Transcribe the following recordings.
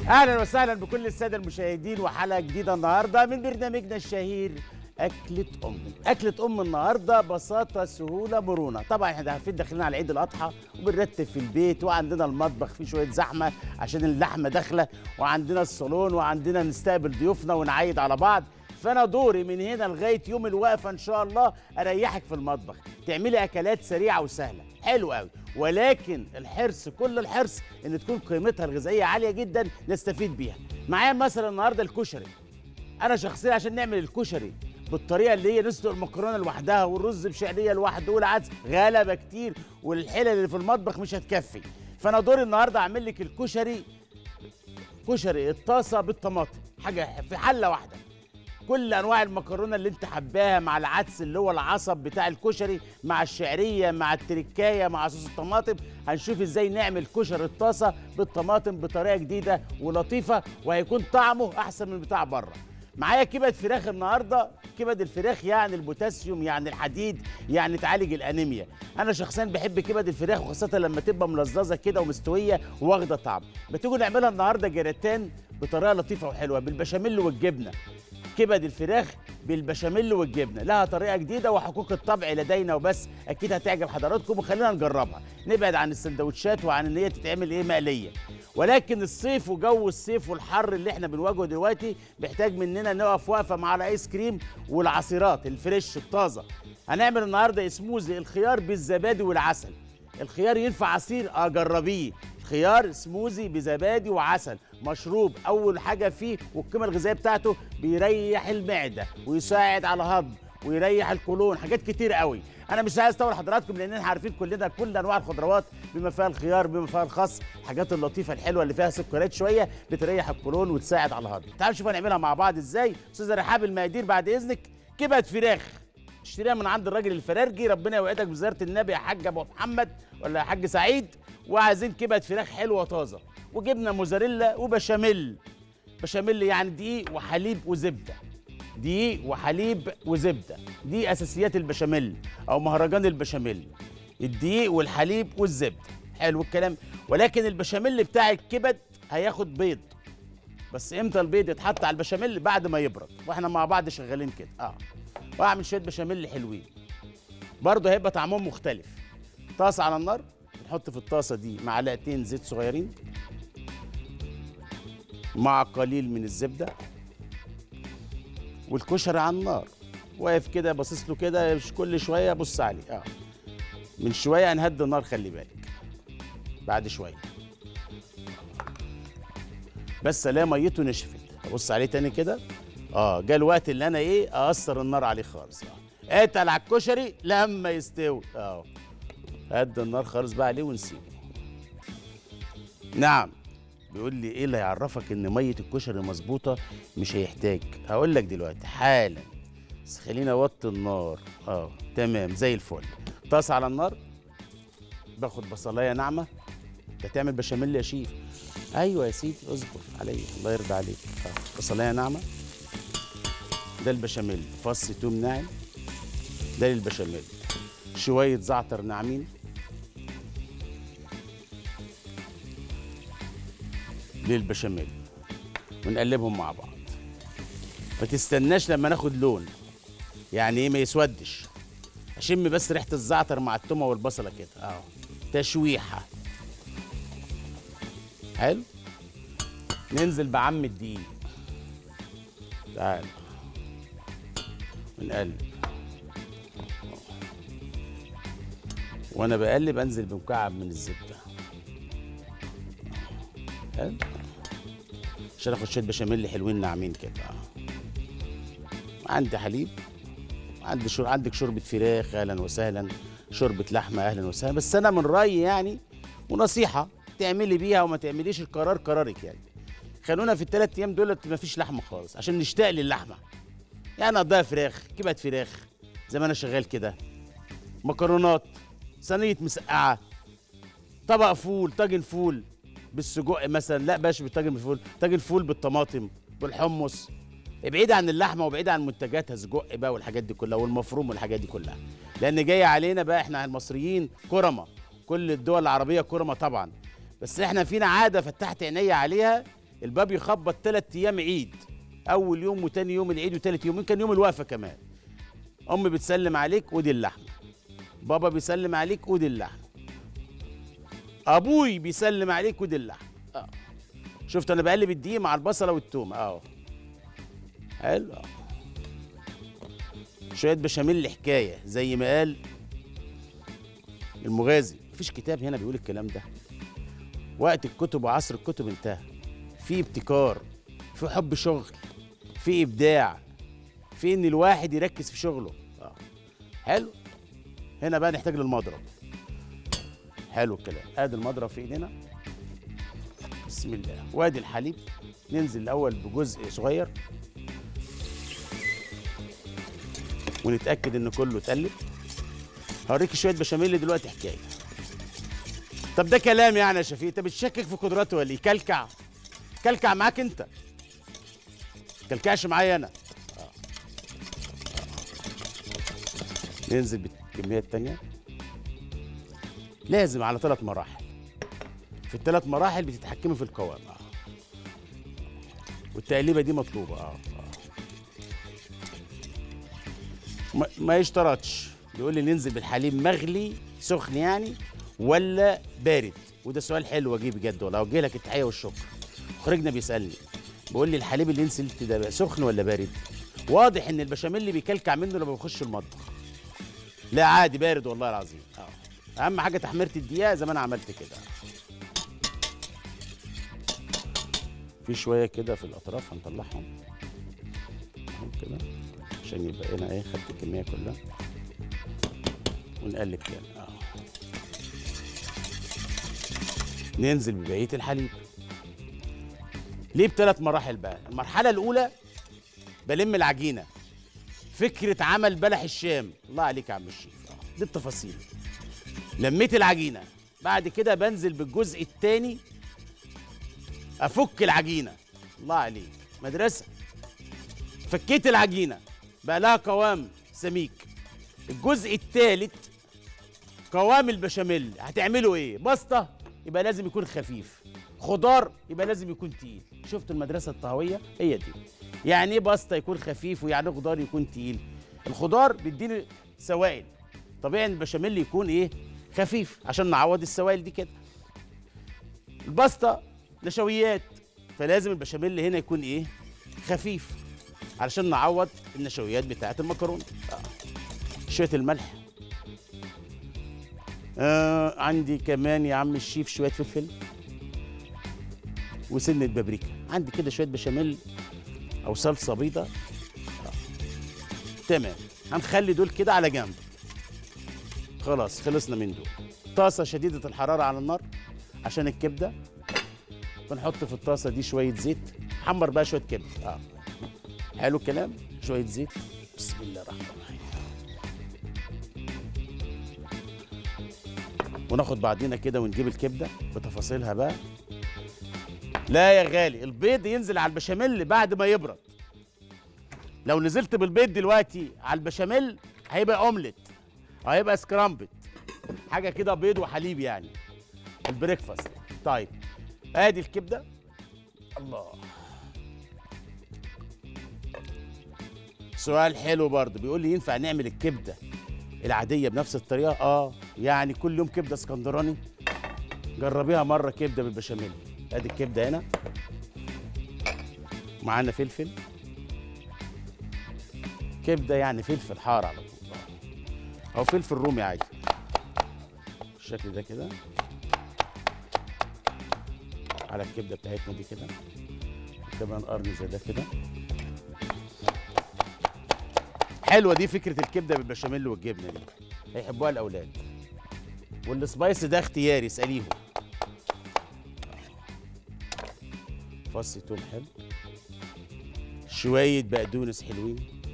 اهلا وسهلا بكل الساده المشاهدين وحلقه جديده النهارده من برنامجنا الشهير أكلة أم أكلة أم النهاردة بساطة سهولة مرونة طبعا احنا عارفين داخلين على عيد الأضحى وبنرتب في البيت وعندنا المطبخ فيه شوية زحمة عشان اللحمة داخلة وعندنا الصالون وعندنا نستقبل ضيوفنا ونعيد على بعض فانا دوري من هنا لغايه يوم الوقفه ان شاء الله اريحك في المطبخ تعملي اكلات سريعه وسهله حلو قوي ولكن الحرص كل الحرص ان تكون قيمتها الغذائيه عاليه جدا نستفيد بيها معايا مثلا النهارده الكشري انا شخصيا عشان نعمل الكشري بالطريقه اللي هي نسلق المكرونه لوحدها والرز بشعريه لوحده والعدس غلبه كتير والحلل اللي في المطبخ مش هتكفي فانا دوري النهارده اعمل لك الكشري كشري الطاسه بالطماطم حاجه في حله واحده كل انواع المكرونه اللي انت حباها مع العدس اللي هو العصب بتاع الكشري مع الشعريه مع التركايه مع صوص الطماطم هنشوف ازاي نعمل كشري الطاسه بالطماطم بطريقه جديده ولطيفه وهيكون طعمه احسن من بتاع بره معايا كبد فراخ النهارده كبد الفراخ يعني البوتاسيوم يعني الحديد يعني تعالج الانيميا انا شخصيا بحب كبد الفراخ وخاصه لما تبقى ملززه كده ومستويه واخده طعم بتيجوا نعملها النهارده جراتان بطريقه لطيفه وحلوه بالبشاميل والجبنه كبد الفراخ بالبشاميل والجبنه لها طريقه جديده وحقوق الطبع لدينا وبس اكيد هتعجب حضراتكم وخلينا نجربها نبعد عن السندوتشات وعن ان هي تتعمل ايه مقليه ولكن الصيف وجو الصيف والحر اللي احنا بنواجهه دلوقتي بيحتاج مننا نقف وقفه مع الايس كريم والعصيرات الفريش الطازه هنعمل النهارده سموزي الخيار بالزبادي والعسل الخيار ينفع عصير اه جربيه خيار سموزي بزبادي وعسل مشروب اول حاجه فيه والقيمه الغذائيه بتاعته بيريح المعده ويساعد على الهضم ويريح القولون حاجات كتير قوي انا مش عايز اطول حضراتكم لان احنا عارفين كلنا كل انواع الخضروات بما فيها الخيار بما فيها الخس الحاجات اللطيفه الحلوه اللي فيها سكريات شويه بتريح القولون وتساعد على الهضم تعالوا نشوف هنعملها مع بعض ازاي استاذه رحاب المقادير بعد اذنك كبد فراخ اشتريها من عند الراجل الفرارجي ربنا يوعدك بزياره النبي يا حاج ابو محمد ولا يا حاج سعيد وعايزين كبد فراخ حلوه طازه وجبنه موزاريلا وبشاميل بشاميل يعني دقيق وحليب وزبده دقيق وحليب وزبده دي اساسيات البشاميل او مهرجان البشاميل الدقيق والحليب والزبده حلو الكلام ولكن البشاميل بتاع الكبد هياخد بيض بس امتى البيض يتحط على البشاميل بعد ما يبرد واحنا مع بعض شغالين كده اه واعمل شويه بشاميل حلوين برضه هيبقى طعمهم مختلف طاسه على النار نحط في الطاسه دي معلقتين زيت صغيرين مع قليل من الزبده والكشري على النار واقف كده باصص له كده مش كل شويه بص عليه اه من شويه هنهدي النار خلي بالك بعد شويه بس الاقي ميته نشفت ابص عليه تاني كده اه جه الوقت اللي انا ايه اقصر النار عليه خالص اه اتقل على الكشري لما يستوي اه هدي النار خالص بقى عليه ونسيبه نعم بيقول لي ايه اللي هيعرفك ان ميه الكشري مظبوطه مش هيحتاج هقول لك دلوقتي حالا بس خلينا اوطي النار اه تمام زي الفل طاسه على النار باخد بصلايه ناعمه انت تعمل بشاميل يا شيف ايوه يا سيدي اصبر عليا الله يرضى عليك اه بصلايه ناعمه ده البشاميل فص توم ناعم ده للبشاميل شويه زعتر ناعمين للبشاميل ونقلبهم مع بعض ما تستناش لما ناخد لون يعني ايه ما يسودش اشم بس ريحه الزعتر مع التومه والبصله كده اه تشويحه حلو ننزل بعم الدقيق تعال ونقلب وانا بقلب انزل بمكعب من الزبده حلو عشان اخد شويه بشاميل حلوين ناعمين كده آه. عندي حليب عندي شر... عندك شوربه فراخ اهلا وسهلا شوربه لحمه اهلا وسهلا بس انا من رايي يعني ونصيحه تعملي بيها وما تعمليش القرار قرارك يعني خلونا في الثلاث ايام دول ما فيش لحمه خالص عشان نشتاق للحمه يعني اقضيها فراخ كبد فراخ زي ما انا شغال كده مكرونات صينيه مسقعه طبق فول طاجن فول بالسجق مثلا لا باش بالطاجن بالفول طاجن فول بالطماطم بالحمص بعيد عن اللحمه وبعيد عن منتجاتها سجق بقى والحاجات دي كلها والمفروم والحاجات دي كلها لان جايه علينا بقى احنا المصريين كرمه كل الدول العربيه كرمه طبعا بس احنا فينا عاده فتحت عينيا عليها الباب يخبط ثلاث ايام عيد اول يوم وتاني يوم العيد وتالت يوم يمكن يوم الوقفه كمان امي بتسلم عليك ودي اللحمه بابا بيسلم عليك ودي اللحمه ابوي بيسلم عليك ودي اللحمه اه شفت انا بقلب الدقيق مع البصله والثوم اهو حلو أهو. شويه بشاميل حكايه زي ما قال المغازي مفيش كتاب هنا بيقول الكلام ده وقت الكتب وعصر الكتب انتهى في ابتكار في حب شغل في ابداع في ان الواحد يركز في شغله آه. حلو هنا بقى نحتاج للمضرب حلو الكلام ادي المضرب في ايدينا بسم الله وادي الحليب ننزل الاول بجزء صغير ونتاكد ان كله اتقلب هوريك شويه بشاميل دلوقتي حكايه طب ده كلام يعني يا شفيق انت بتشكك في قدراته ولا ايه كلكع كلكع معاك انت كلكعش معايا انا آه. آه. ننزل بالكميه التانيه لازم على ثلاث مراحل في الثلاث مراحل بتتحكمي في القوام آه. والتقليبه دي مطلوبه اه, آه. ما, ما يشترطش بيقول لي ننزل بالحليب مغلي سخن يعني ولا بارد وده سؤال حلو اجيه بجد والله اوجه لك التحيه والشكر مخرجنا بيسالني بيقول لي الحليب اللي نزلت ده بقى سخن ولا بارد واضح ان البشاميل اللي بيكلكع منه لما بيخش المطبخ لا عادي بارد والله العظيم اه اهم حاجه تحميره الدقيقه زي ما انا عملت كده في شويه كده في الاطراف هنطلعهم اهو كده عشان يبقى هنا ايه خدت الكميه كلها ونقلب تاني اه ننزل ببقيه الحليب ليه بثلاث مراحل بقى المرحله الاولى بلم العجينه فكره عمل بلح الشام الله عليك يا عم الشيف آه، دي التفاصيل لميت العجينه بعد كده بنزل بالجزء الثاني افك العجينه الله عليك مدرسه فكيت العجينه بقى لها قوام سميك الجزء الثالث قوام البشاميل هتعملوا ايه بسطه يبقى لازم يكون خفيف خضار يبقى لازم يكون تقيل شفت المدرسه الطهويه هي دي يعني ايه بسطه يكون خفيف ويعني إيه خضار يكون تقيل الخضار بيديني سوائل طبيعي إن البشاميل يكون ايه خفيف عشان نعوض السوائل دي كده البسطه نشويات فلازم البشاميل هنا يكون ايه خفيف علشان نعوض النشويات بتاعه المكرونه آه. شويه الملح آه عندي كمان يا عم الشيف شويه فلفل وسنه بابريكا عندي كده شويه بشاميل او صلصه بيضه آه. تمام هنخلي دول كده على جنب خلاص خلصنا من دول طاسه شديده الحراره على النار عشان الكبده بنحط في الطاسه دي شويه زيت حمر بقى شويه كبده اه حلو الكلام شويه زيت بسم الله الرحمن الرحيم وناخد بعضينا كده ونجيب الكبده بتفاصيلها بقى لا يا غالي البيض ينزل على البشاميل بعد ما يبرد لو نزلت بالبيض دلوقتي على البشاميل هيبقى اومليت أو هيبقى سكرامبت حاجه كده بيض وحليب يعني البريكفاست طيب ادي الكبده الله سؤال حلو برضه بيقول لي ينفع نعمل الكبده العاديه بنفس الطريقه اه يعني كل يوم كبده اسكندراني جربيها مره كبده بالبشاميل ادي الكبده هنا معانا فلفل كبده يعني فلفل حار على طول آه. او فلفل رومي عادي بالشكل ده كده على الكبده بتاعتنا دي كده كمان قرن زي ده كده حلوه دي فكره الكبده بالبشاميل والجبنه دي هيحبوها الاولاد والسبايس ده اختياري اساليهم فص توم حلو شويه بقدونس حلوين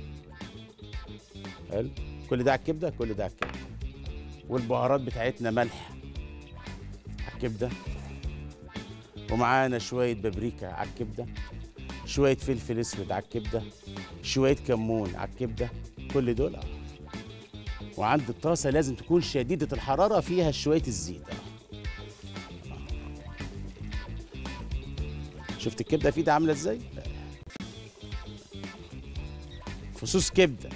حلو كل ده على الكبده كل ده على الكبده والبهارات بتاعتنا ملح على الكبده ومعانا شويه بابريكا على الكبده شويه فلفل اسود على الكبده شويه كمون على الكبده كل دول آه. وعند الطاسه لازم تكون شديده الحراره فيها شويه الزيت آه. شفت الكبده في ايدي عامله ازاي فصوص كبده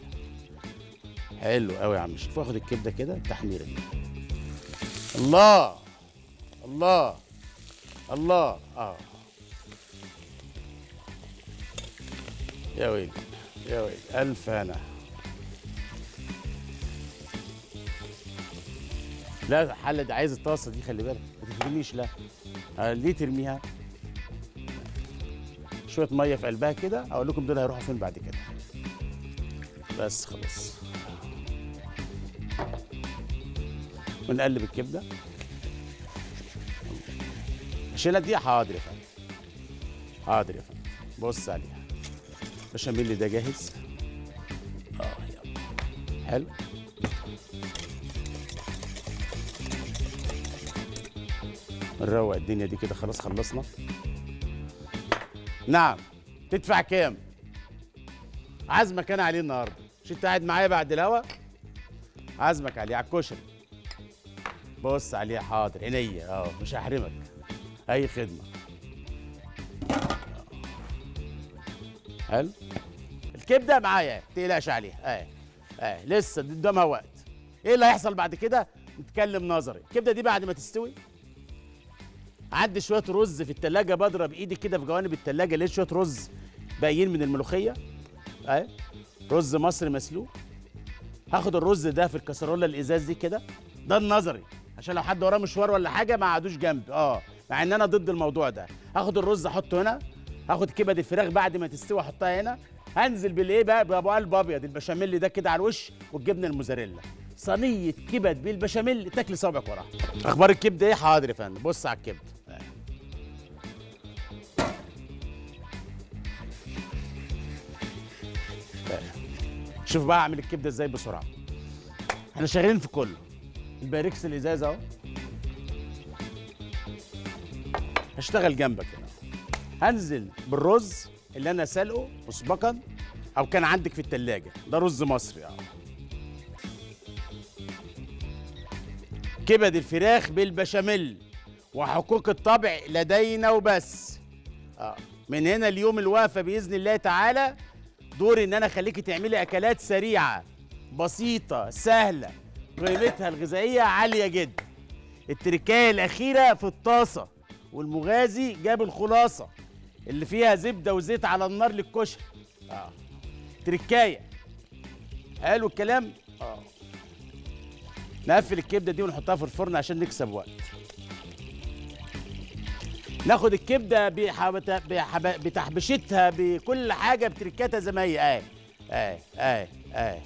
حلو قوي يا عم شوف واخد الكبده كده التحميره دي الله الله الله اه يا ويلي يا ويلي الف هنا لا الحله دي عايز الطاسه دي خلي بالك ما تترميش لا آه، ليه ترميها شويه ميه في قلبها كده اقول لكم دول هيروحوا فين بعد كده بس خلاص ونقلب الكبده اشيلها دي حاضر يا فندم حاضر يا فندم بص عليها البشاميل ده جاهز اه يلا حلو نروق الدنيا دي كده خلاص خلصنا نعم تدفع كام عزمك انا عليه النهارده مش انت قاعد معايا بعد الهوا عزمك عليه على الكشري بص عليه حاضر عينيا اه مش هحرمك اي خدمه حلو الكبده معايا ما تقلقش عليها اه اه لسه قدامها وقت ايه اللي هيحصل بعد كده نتكلم نظري الكبده دي بعد ما تستوي عندي شويه رز في التلاجة بضرب ايدي كده في جوانب التلاجة لقيت شويه رز باقيين من الملوخيه اهي رز مصري مسلوق هاخد الرز ده في الكسرونه الازاز دي كده ده النظري عشان لو حد وراه مشوار ولا حاجه ما قعدوش جنبي اه مع ان انا ضد الموضوع ده هاخد الرز احطه هنا هاخد كبد الفراخ بعد ما تستوي احطها هنا هنزل بالايه بقى بابو قلب ابيض البشاميل ده كده على الوش والجبنه الموزاريلا صينيه كبد بالبشاميل تاكلي صابعك وراها اخبار الكبده ايه حاضر يا فندم بص على الكبده آه. آه. شوف بقى اعمل الكبده ازاي بسرعه احنا شغالين في كله الباركس الازاز اهو هشتغل جنبك هنا هنزل بالرز اللي انا سلقه مسبقا او كان عندك في التلاجة ده رز مصري اه كبد الفراخ بالبشاميل وحقوق الطبع لدينا وبس اه من هنا اليوم الوقفه باذن الله تعالى دوري ان انا اخليكي تعملي اكلات سريعه بسيطه سهله قيمتها الغذائيه عاليه جدا التركايه الاخيره في الطاسه والمغازي جاب الخلاصه اللي فيها زبده وزيت على النار للكشري اه تركايه حلو الكلام اه نقفل الكبده دي ونحطها في الفرن عشان نكسب وقت ناخد الكبده بحبت... بحب... بتحبشتها بكل حاجه بتركاتها زي ما هي اه اه اه اه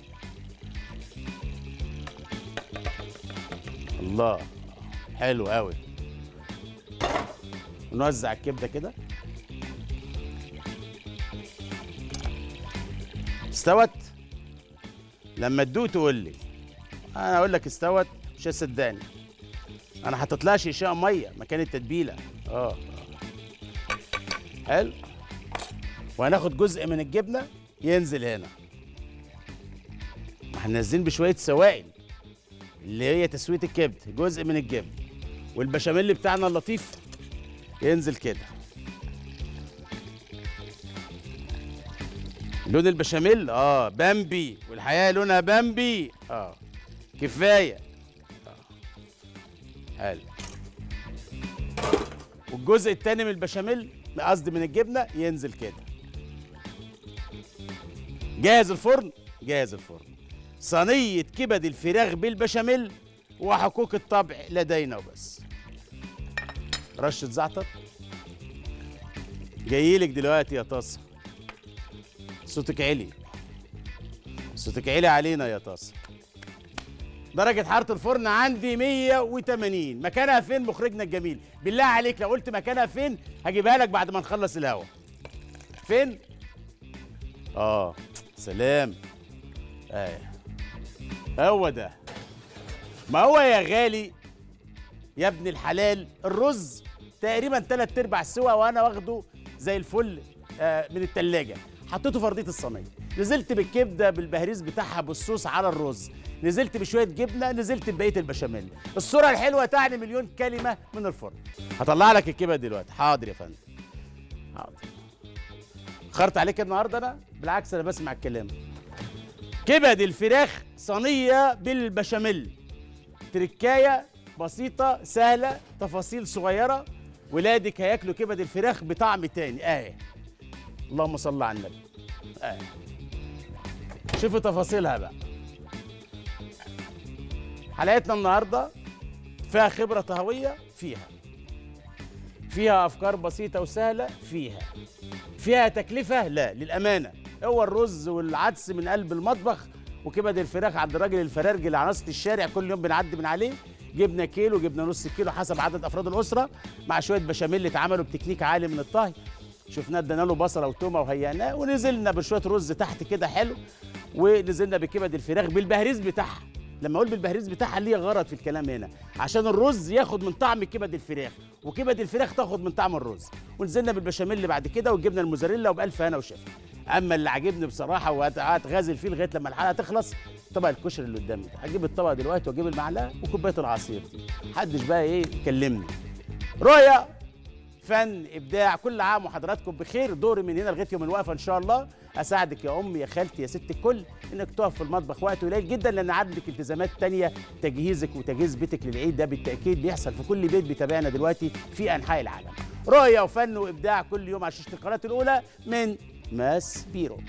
الله حلو قوي نوزع الكبده كده استوت لما تدوق تقول لي انا اقول لك استوت مش هتصدقني انا حاطط لها شيشان ميه مكان التتبيله اه آه. حلو وهناخد جزء من الجبنه ينزل هنا ما احنا نازلين بشويه سوائل اللي هي تسويه الكبد جزء من الجبن والبشاميل بتاعنا اللطيف ينزل كده لون البشاميل اه بامبي والحقيقه لونها بامبي اه كفايه آه. حلو والجزء التاني من البشاميل قصدي من الجبنه ينزل كده جاهز الفرن جاهز الفرن صينيه كبد الفراخ بالبشاميل وحقوق الطبع لدينا وبس رشه زعتر جايلك دلوقتي يا طاسه صوتك عالي صوتك عالي علينا يا طاسه درجة حرارة الفرن عندي 180 مكانها فين مخرجنا الجميل بالله عليك لو قلت مكانها فين هجيبها لك بعد ما نخلص الهوا فين اه سلام ايه هو ده ما هو يا غالي يا ابن الحلال الرز تقريبا تلات ارباع سوا وانا واخده زي الفل آه من التلاجة حطيته في ارضيه الصينيه نزلت بالكبده بالبهريز بتاعها بالصوص على الرز نزلت بشويه جبنه نزلت ببقيه البشاميل الصوره الحلوه تعني مليون كلمه من الفرن هطلع لك الكبد دلوقتي حاضر يا فندم حاضر خرت عليك النهارده انا بالعكس انا بسمع الكلام كبد الفراخ صينيه بالبشاميل تركايه بسيطه سهله تفاصيل صغيره ولادك هياكلوا كبد الفراخ بطعم تاني اه اللهم صل على النبي اه شوفوا تفاصيلها بقى حلقتنا النهارده فيها خبره طهويه فيها فيها افكار بسيطه وسهله فيها فيها تكلفه لا للامانه هو الرز والعدس من قلب المطبخ وكبد الفراخ عند الراجل الفرارجي اللي على نص الشارع كل يوم بنعدي من عليه جبنا كيلو جبنا نص كيلو حسب عدد افراد الاسره مع شويه بشاميل اتعملوا بتكنيك عالي من الطهي شفناه ادينا له بصله وتومه وهيئناه ونزلنا بشويه رز تحت كده حلو ونزلنا بكبد الفراخ بالبهريز بتاعها لما اقول بالبهريز بتاعها ليه غرض في الكلام هنا عشان الرز ياخد من طعم كبد الفراخ وكبد الفراخ تاخد من طعم الرز ونزلنا بالبشاميل اللي بعد كده وجبنا الموزاريلا وبالف هنا وشفا اما اللي عاجبني بصراحه وهتغازل فيه لغايه لما الحلقه تخلص طبق الكشري اللي قدامي ده هجيب الطبق دلوقتي واجيب المعلقه وكوبايه العصير دي محدش بقى ايه يكلمني رؤيا فن ابداع كل عام وحضراتكم بخير دوري من هنا لغايه يوم الوقفه ان شاء الله اساعدك يا امي يا خالتي يا ست الكل انك تقف في المطبخ وقت قليل جدا لان عندك التزامات تانية تجهيزك وتجهيز بيتك للعيد ده بالتاكيد بيحصل في كل بيت بيتابعنا دلوقتي في انحاء العالم رؤيه وفن وابداع كل يوم على شاشه القناه الاولى من ماس بيرو